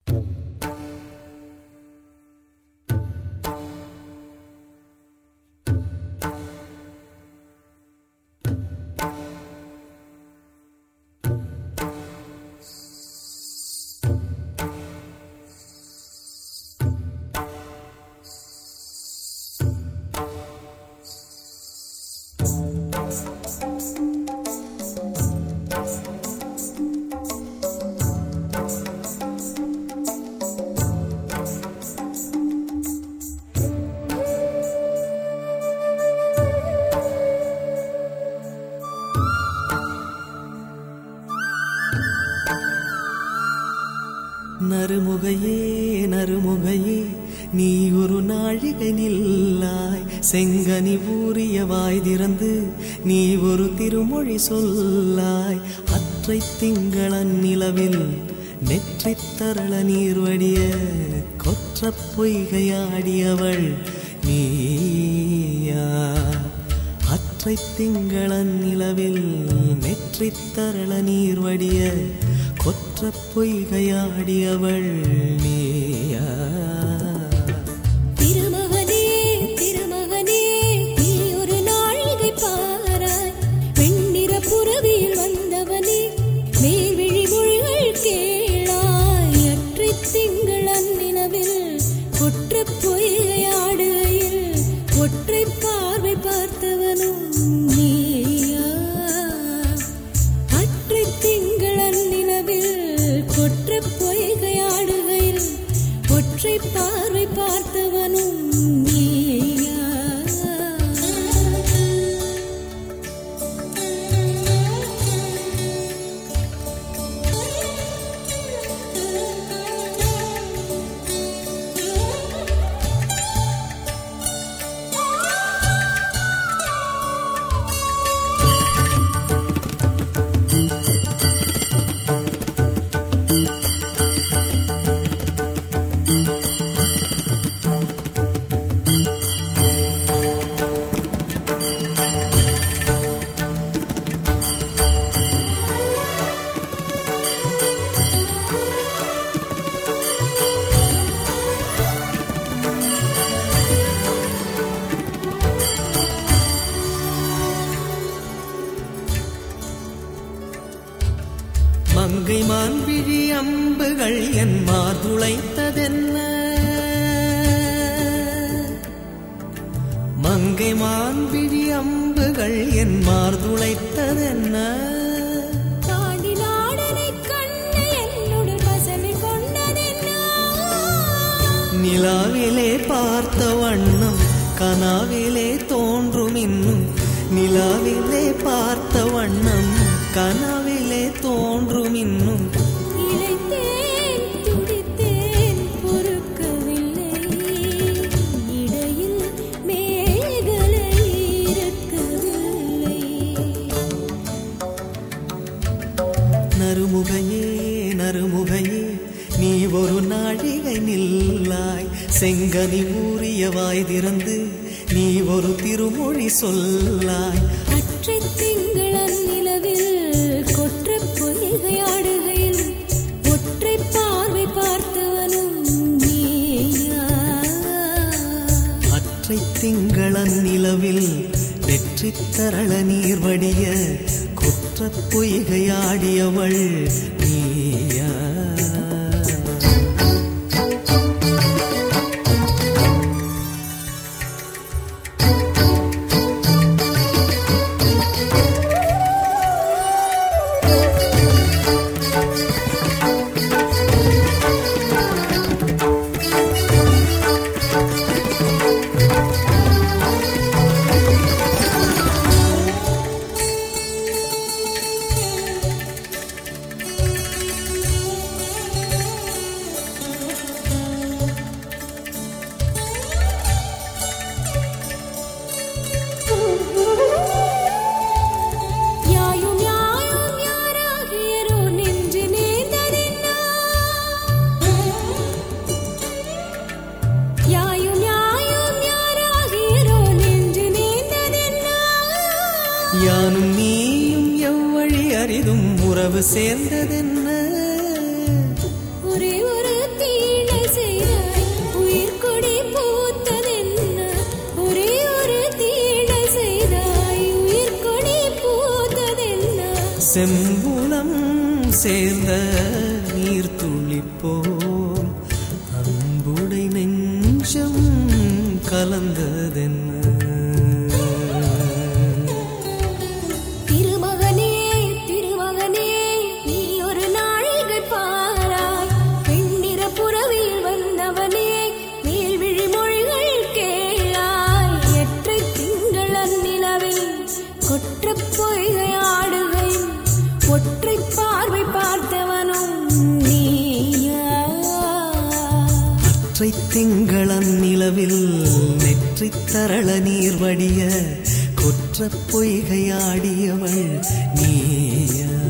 நறுமுகையே நறுமுகையே நீ ஒரு நாழிகை நில்லாய் செங்கனி ஊறிய வாய் திறந்து நீ ஒரு திருமொழி சொல்லாய் அற்றை திங்களன் நிலவில் நெற்றித் தரள நீர் வடிய கொற்ற பொய்கையாடியவள் நீயா அற்றை திங்களன் நிலவில் நெற்றித் தரள நீர் வடிய கொற்ற பொய்கையாடியவள் நீயா திருமகனே திருமகனே நீ ஒரு நாழிகை பாராய் வெண்ணிற புறவியில் வந்தவனே மேல்விழி மொழிகள் கேளாய் அற்றை திங்கள் அந்நிலவில் கொற்ற பொய்கையாடுகையில் ஒற்றை பார்வை பார்த்தவனும் நீயா அற்றை திங்கள் அந்நிலவில் கொற்ற பொய்கையாடுகையில் ஒற்றை பார்வை பார்த்தவனும் நீயா மங்கை மான்விழி அம்புகள் என் மார்துளைத்ததென்ன மங்கை மான்விழி அம்புகள் என் மார்துளைத்ததென்ன பாண்டி நாடனைக் கண்டு என்னுடன் வசமை கொண்டதென்ன நிலாவிலே பார்த்த வண்ணம் கனாவிலே தோன்றும் இன்னும் நிலாவிலே பார்த்த வண்ணம் கனவிலே தோன்றும் இன்னும் இளைத்தேன் துடித்தேன் பொறுக்கவில்லை இடையில் மேகலை இருக்கவில்லை நறுமுகையே நறுமுகையே நீ ஒரு நாழிகை நில்லாய் செங்கனி ஊறிய வாய் திறந்து நீ ஒரு திருமொழி சொல்லாய் அற்றை திங்களன் நிலவில் கொற்ற பொய்கையாடுகையில் ஒற்றை பார்வை பார்த்தவனும் நீயா அற்றை திங்களன் நிலவில் வெற்றி தரள நீர் வடிய குற்ற பொய்கையாடியவள் நீயா யாயும் யாயும் யாராகியரோ நின்று நேர்ந்ததென்னா யாயும் யாயும் யாராகியரோ நின்று நேர்ந்ததென்னா யானும் நீயும் எவ்வழி அரிதும் உறவு சேர்ந்ததென்ன ஒரே ஒரு நீர் துளிப்போம் அன்புடை நெஞ்சம் கலந்ததென்ன திருமகனே திருமகனே நீ ஒரு நாழிகை பாராய் பெண்ணிற புறவில் வந்தவனே மேல்விழி மொழிகள் கேளாய் எற்றை திங்கள் அந்நிலவில் கொற்றப் பொய்கை ஆடுகை ஒற்றை பார்வை பார்த்தவனும் நீயா அற்றை திங்களன் நிலவில் நெற்றி தரள நீர் வடிய கொற்ற பொய்கையாடியவள் நீயா